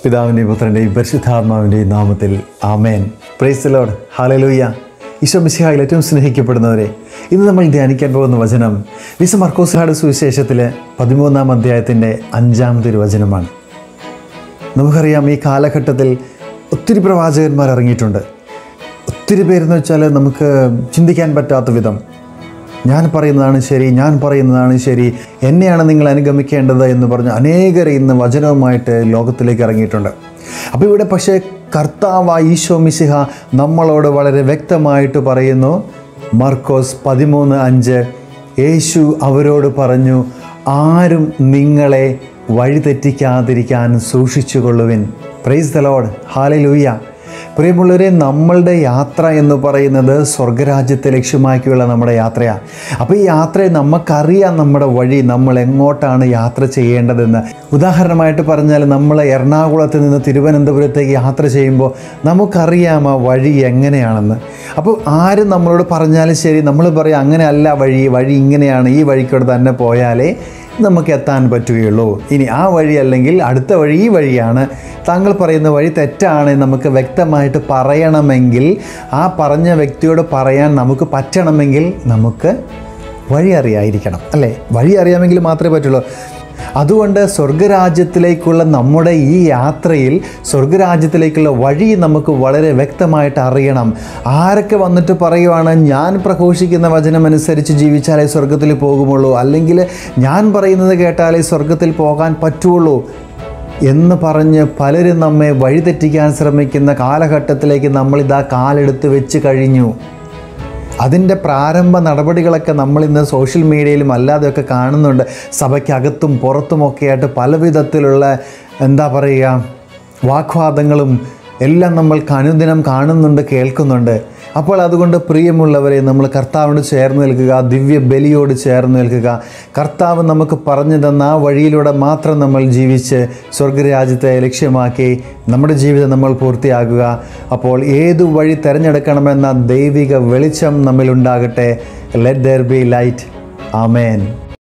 പിതാവിൻ്റെയും പുത്രൻ്റെയും പരിശുദ്ധാത്മാവിൻ്റെയും നാമത്തിൽ ആമേൻ പ്രൈസ് ലോഡ് ഹാലലൂയ ഈശോ മിശിഹായിൽ ഏറ്റവും സ്നേഹിക്കപ്പെടുന്നവരെ ഇന്ന് നമ്മൾ ധ്യാനിക്കാൻ പോകുന്ന വചനം വിശ മർക്കോസാട് സുവിശേഷത്തിലെ പതിമൂന്നാം അധ്യായത്തിൻ്റെ അഞ്ചാം തിരുവചനമാണ് നമുക്കറിയാം ഈ കാലഘട്ടത്തിൽ ഒത്തിരി പ്രവാചകന്മാർ ഇറങ്ങിയിട്ടുണ്ട് ഒത്തിരി പേരെന്ന് വെച്ചാൽ നമുക്ക് ചിന്തിക്കാൻ പറ്റാത്ത വിധം ഞാൻ പറയുന്നതാണ് ശരി ഞാൻ പറയുന്നതാണ് ശരി എന്നെയാണ് നിങ്ങൾ അനുഗമിക്കേണ്ടത് എന്ന് പറഞ്ഞ് അനേകർ ഇന്ന് വചനവുമായിട്ട് ലോകത്തിലേക്ക് ഇറങ്ങിയിട്ടുണ്ട് അപ്പോൾ ഇവിടെ പക്ഷേ കർത്താവ് ഈശോ മിശിഹ നമ്മളോട് വളരെ വ്യക്തമായിട്ട് പറയുന്നു മർക്കോസ് പതിമൂന്ന് അഞ്ച് യേശു അവരോട് പറഞ്ഞു ആരും നിങ്ങളെ വഴിതെറ്റിക്കാതിരിക്കാൻ സൂക്ഷിച്ചുകൊള്ളുവിൻ പ്രൈസ് ദ ലോഡ് ഹാലലൂയ പ്രിയമുള്ളവരെ നമ്മളുടെ യാത്ര എന്ന് പറയുന്നത് സ്വർഗരാജ്യത്തെ ലക്ഷ്യമാക്കിയുള്ള നമ്മുടെ യാത്രയാണ് അപ്പോൾ ഈ യാത്രയിൽ നമുക്കറിയാം നമ്മുടെ വഴി നമ്മൾ എങ്ങോട്ടാണ് യാത്ര ചെയ്യേണ്ടതെന്ന് ഉദാഹരണമായിട്ട് പറഞ്ഞാൽ നമ്മൾ എറണാകുളത്ത് നിന്ന് തിരുവനന്തപുരത്തേക്ക് യാത്ര ചെയ്യുമ്പോൾ നമുക്കറിയാം ആ വഴി എങ്ങനെയാണെന്ന് അപ്പോൾ ആരും നമ്മളോട് പറഞ്ഞാലും ശരി നമ്മൾ പറയും അങ്ങനെയല്ല വഴി വഴി ഇങ്ങനെയാണ് ഈ വഴിക്കൂടെ തന്നെ പോയാലേ നമുക്ക് എത്താൻ പറ്റുകയുള്ളൂ ഇനി ആ വഴി അല്ലെങ്കിൽ അടുത്ത വഴി ഈ വഴിയാണ് താങ്കൾ പറയുന്ന വഴി തെറ്റാണ് നമുക്ക് വ്യക്തമായിട്ട് പറയണമെങ്കിൽ ആ പറഞ്ഞ വ്യക്തിയോട് പറയാൻ നമുക്ക് പറ്റണമെങ്കിൽ നമുക്ക് വഴി അറിയായിരിക്കണം അല്ലേ വഴി അറിയാമെങ്കിൽ മാത്രമേ പറ്റുള്ളൂ അതുകൊണ്ട് സ്വർഗരാജ്യത്തിലേക്കുള്ള നമ്മുടെ ഈ യാത്രയിൽ സ്വർഗരാജ്യത്തിലേക്കുള്ള വഴി നമുക്ക് വളരെ വ്യക്തമായിട്ട് അറിയണം ആരൊക്കെ വന്നിട്ട് പറയുവാണ് ഞാൻ പ്രഘോഷിക്കുന്ന വചനം അനുസരിച്ച് ജീവിച്ചാലേ സ്വർഗത്തിൽ പോകുമുള്ളൂ അല്ലെങ്കിൽ ഞാൻ പറയുന്നത് കേട്ടാലേ സ്വർഗത്തിൽ പോകാൻ പറ്റുള്ളൂ എന്ന് പറഞ്ഞ് പലരും നമ്മെ വഴിതെറ്റിക്കാൻ ശ്രമിക്കുന്ന കാലഘട്ടത്തിലേക്ക് നമ്മളിതാ കാലെടുത്ത് വെച്ച് കഴിഞ്ഞു അതിൻ്റെ പ്രാരംഭ നടപടികളൊക്കെ നമ്മൾ ഇന്ന് സോഷ്യൽ മീഡിയയിലും അല്ലാതെയൊക്കെ കാണുന്നുണ്ട് സഭയ്ക്കകത്തും പുറത്തുമൊക്കെ ആയിട്ട് പല വിധത്തിലുള്ള എന്താ പറയുക വാഗ്വാദങ്ങളും എല്ലാം നമ്മൾ അനുദിനം കാണുന്നുണ്ട് കേൾക്കുന്നുണ്ട് അപ്പോൾ അതുകൊണ്ട് പ്രിയമുള്ളവരെ നമ്മൾ കർത്താവിനോട് ചേർന്ന് നിൽക്കുക ദിവ്യ ബലിയോട് ചേർന്ന് നിൽക്കുക കർത്താവ് നമുക്ക് പറഞ്ഞു തന്ന ആ വഴിയിലൂടെ മാത്രം നമ്മൾ ജീവിച്ച് സ്വർഗരാജ്യത്തെ ലക്ഷ്യമാക്കി നമ്മുടെ ജീവിതം നമ്മൾ പൂർത്തിയാക്കുക അപ്പോൾ ഏതു വഴി തിരഞ്ഞെടുക്കണമെന്ന ദൈവിക വെളിച്ചം നമ്മിലുണ്ടാകട്ടെ let there be light amen